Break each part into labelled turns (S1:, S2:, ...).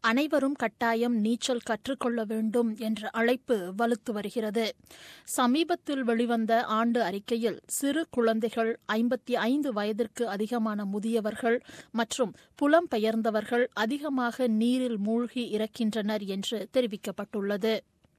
S1: அனைவரும் கட்டாயம் நீச்சல் கற்றுக்கொள்ள வேண்டும் என்ற அழைப்பு வலுத்து வருகிறது சமீபத்தில் வெளிவந்த ஆண்டு அறிக்கையில் சிறு குழந்தைகள் ஐம்பத்தி ஐந்து வயதிற்கு அதிகமான முதியவர்கள் மற்றும் புலம்பெயர்ந்தவர்கள் அதிகமாக நீரில் மூழ்கி இறக்கின்றனர் என்று தெரிவிக்கப்பட்டுள்ளது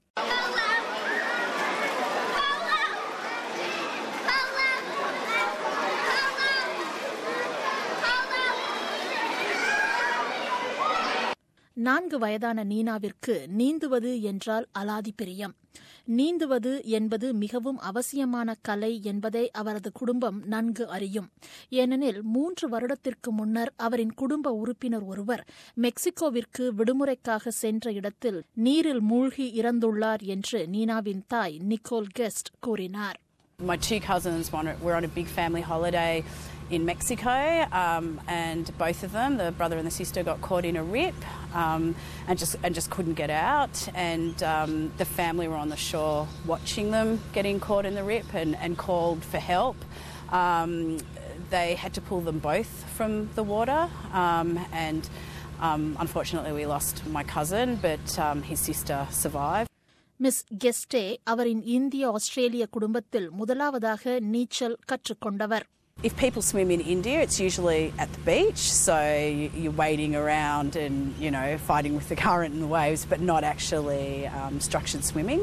S1: நான்கு வயதான நீனாவிற்கு நீந்துவது என்றால் அலாதி பிரியம் நீந்துவது என்பது மிகவும் அவசியமான கலை என்பதை அவரது குடும்பம் நன்கு அறியும் ஏனெனில் மூன்று வருடத்திற்கு முன்னர் அவரின் குடும்ப உறுப்பினர் ஒருவர் மெக்சிகோவிற்கு விடுமுறைக்காக சென்ற இடத்தில் நீரில் மூழ்கி இறந்துள்ளார் என்று நீனாவின் தாய் நிக்கோல் கெஸ்ட் கூறினார்
S2: My two cousins were on a big family holiday in Mexico, um, and both of them, the brother and the sister, got caught in a rip um, and just and just couldn't get out. And um, the family were on the shore watching them getting caught in the rip and, and called for help. Um, they had to pull them both from the water, um, and um, unfortunately, we lost my cousin, but um, his sister survived.
S1: Miss கெஸ்டே அவரின் இந்திய ஆஸ்திரேலிய குடும்பத்தில் முதலாவதாக நீச்சல் கற்றுக்கொண்டவர்
S2: If people swim in India, it's usually at the beach, so you're wading around and you know fighting with the current and the waves, but not actually um, structured swimming.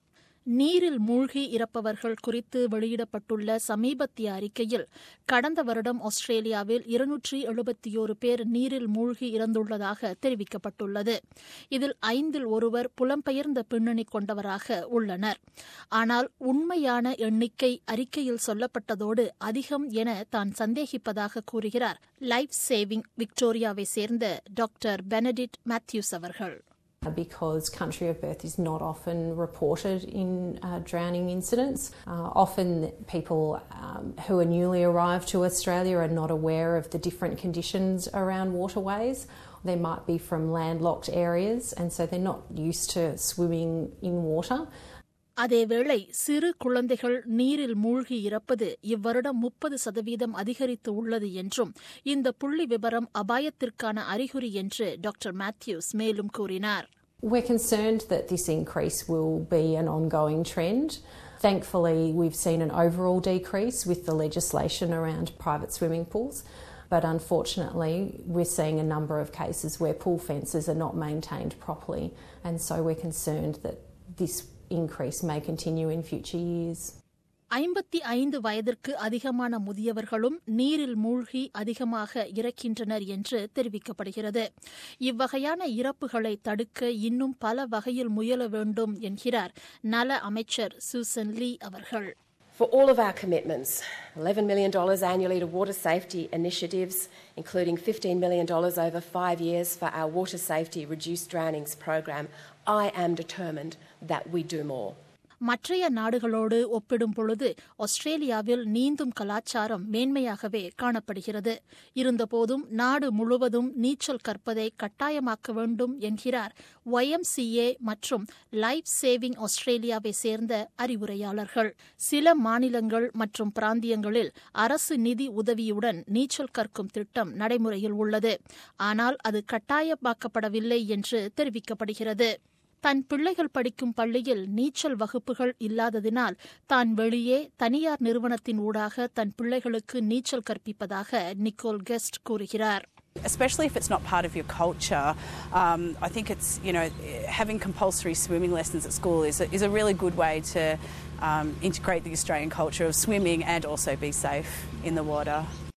S1: நீரில் மூழ்கி இறப்பவர்கள் குறித்து வெளியிடப்பட்டுள்ள சமீபத்திய அறிக்கையில் கடந்த வருடம் ஆஸ்திரேலியாவில் இருநூற்றி எழுபத்தியோரு பேர் நீரில் மூழ்கி இறந்துள்ளதாக தெரிவிக்கப்பட்டுள்ளது இதில் ஐந்தில் ஒருவர் புலம்பெயர்ந்த பின்னணி கொண்டவராக உள்ளனர் ஆனால் உண்மையான எண்ணிக்கை அறிக்கையில் சொல்லப்பட்டதோடு அதிகம் என தான் சந்தேகிப்பதாக கூறுகிறார் லைஃப் சேவிங் விக்டோரியாவை சேர்ந்த டாக்டர் பெனடிட் மேத்யூஸ் அவர்கள்.
S3: because country of birth is not often reported in uh, drowning incidents. Uh, often, people um, who are newly arrived to Australia are not aware of the different conditions around waterways. They might be from landlocked areas, and so they're not used to swimming in water.
S1: அதேவேளை சிறு குழந்தைகள் நீரில் மூழ்கி இறப்பது இவ்வருடம் முப்பது சதவீதம் அதிகரித்து உள்ளது என்றும் இந்த புள்ளி விவரம் அபாயத்திற்கான அறிகுறி என்று டாக்டர் மேத்யூஸ் மேலும் கூறினார்
S3: We're concerned that this increase will be an ongoing trend. Thankfully, we've seen an overall decrease with the legislation around private swimming pools. But unfortunately, we're seeing a number of cases where pool fences are not maintained properly, and so we're concerned that this increase may continue in future years.
S1: ஐம்பத்தி ஐந்து வயதிற்கு அதிகமான முதியவர்களும் நீரில் மூழ்கி அதிகமாக இறக்கின்றனர் என்று தெரிவிக்கப்படுகிறது இவ்வகையான இறப்புகளை தடுக்க இன்னும் பல வகையில் முயல வேண்டும் என்கிறார் நல அமைச்சர் சூசன் லீ அவர்கள்
S4: For all of our commitments, $11 million annually to water safety initiatives, including $15 million over five years for our Water Safety Reduced Drownings program, I am determined that we do more.
S1: மற்றைய நாடுகளோடு ஒப்பிடும் பொழுது ஆஸ்திரேலியாவில் நீந்தும் கலாச்சாரம் மேன்மையாகவே காணப்படுகிறது இருந்தபோதும் நாடு முழுவதும் நீச்சல் கற்பதை கட்டாயமாக்க வேண்டும் என்கிறார் ஒய்எம்சிஏ மற்றும் லைஃப் சேவிங் ஆஸ்திரேலியாவை சேர்ந்த அறிவுரையாளர்கள் சில மாநிலங்கள் மற்றும் பிராந்தியங்களில் அரசு நிதி உதவியுடன் நீச்சல் கற்கும் திட்டம் நடைமுறையில் உள்ளது ஆனால் அது கட்டாயமாக்கப்படவில்லை என்று தெரிவிக்கப்படுகிறது தன் பிள்ளைகள் படிக்கும் பள்ளியில் நீச்சல் வகுப்புகள் இல்லாததினால் தான் வெளியே தனியார் நிறுவனத்தின் ஊடாக தன் பிள்ளைகளுக்கு நீச்சல் கற்பிப்பதாக நிக்கோல் கெஸ்ட் கூறுகிறார்
S2: Especially if it's not part of your culture, um, I think it's you know having compulsory swimming lessons at school is a, is a really good way to um, integrate the Australian culture of swimming and also be safe in the water.